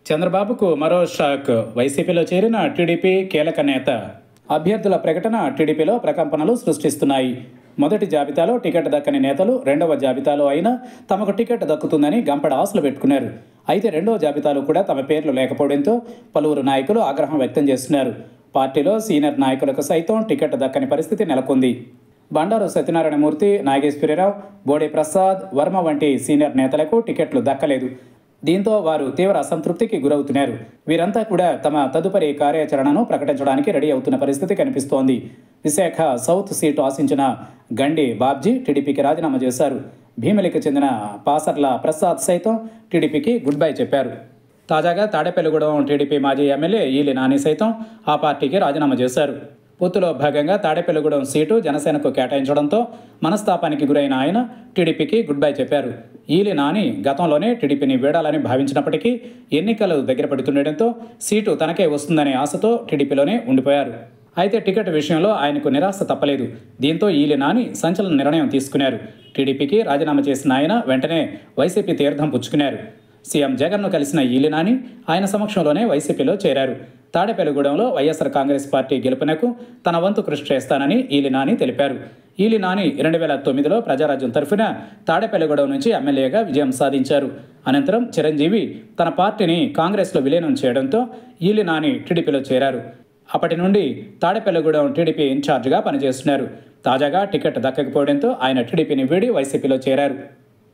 చంద్రబాబుకు మరో షాక్ వైసీపీలో చేరిన టీడీపీ కీలక నేత అభ్యర్థుల ప్రకటన టీడీపీలో ప్రకంపనలు సృష్టిస్తున్నాయి మొదటి జాబితాలో టికెట్ దక్కని నేతలు రెండవ జాబితాలో అయినా తమకు టికెట్ దక్కుతుందని గంపడ ఆశలు పెట్టుకున్నారు అయితే రెండవ జాబితాలో కూడా తమ పేర్లు లేకపోవడంతో పలువురు నాయకులు ఆగ్రహం వ్యక్తం చేస్తున్నారు పార్టీలో సీనియర్ నాయకులకు సైతం టికెట్ దక్కని పరిస్థితి నెలకొంది బండారు సత్యనారాయణమూర్తి నాగేశ్వరరావు బోడే ప్రసాద్ వర్మ వంటి సీనియర్ నేతలకు టికెట్లు దక్కలేదు దీంతో వారు తీవ్ర అసంతృప్తికి గురవుతున్నారు వీరంతా కూడా తమ తదుపరి కార్యాచరణను ప్రకటించడానికి రెడీ అవుతున్న పరిస్థితి కనిపిస్తోంది విశాఖ సౌత్ సీటు ఆశించిన గండి బాబ్జీ టీడీపీకి రాజీనామా చేశారు భీమిలికి చెందిన పాసర్ల ప్రసాద్ సైతం టీడీపీకి గుడ్ బై చెప్పారు తాజాగా తాడేపల్లిగూడెం టీడీపీ మాజీ ఎమ్మెల్యే ఈలి నాని సైతం ఆ పార్టీకి రాజీనామా చేశారు పొత్తులో భాగంగా తాడేపల్లిగూడెం సీటు జనసేనకు కేటాయించడంతో మనస్తాపానికి గురైన ఆయన టీడీపీకి గుడ్ బై చెప్పారు ఈలి నాని గతంలోనే టీడీపీని వీడాలని భావించినప్పటికీ ఎన్నికలు దగ్గర పడుతుండటంతో సీటు తనకే వస్తుందనే ఆశతో టీడీపీలోనే ఉండిపోయారు అయితే టికెట్ విషయంలో ఆయనకు నిరాశ తప్పలేదు దీంతో ఈలి నాని సంచలన నిర్ణయం తీసుకున్నారు టీడీపీకి రాజీనామా చేసిన ఆయన వెంటనే వైసీపీ తీర్థం పుచ్చుకున్నారు సీఎం జగన్ను కలిసిన ఈలి నాని ఆయన సమక్షంలోనే వైసీపీలో చేరారు తాడేపల్లిగూడెంలో వైఎస్ఆర్ కాంగ్రెస్ పార్టీ గెలుపునకు తన వంతు కృషి చేస్తానని ఈలి నాని తెలిపారు ఈలి నాని రెండు వేల తొమ్మిదిలో ప్రజారాజ్యం తరఫున తాడేపల్లిగూడెం నుంచి ఎమ్మెల్యేగా విజయం సాధించారు అనంతరం చిరంజీవి తన పార్టీని కాంగ్రెస్లో విలీనం చేయడంతో ఈలి నాని టీడీపీలో చేరారు అప్పటి నుండి తాడేపల్లిగూడెం టీడీపీ ఇన్ఛార్జిగా పనిచేస్తున్నారు తాజాగా టికెట్ దక్కకపోవడంతో ఆయన టీడీపీని వీడి వైసీపీలో చేరారు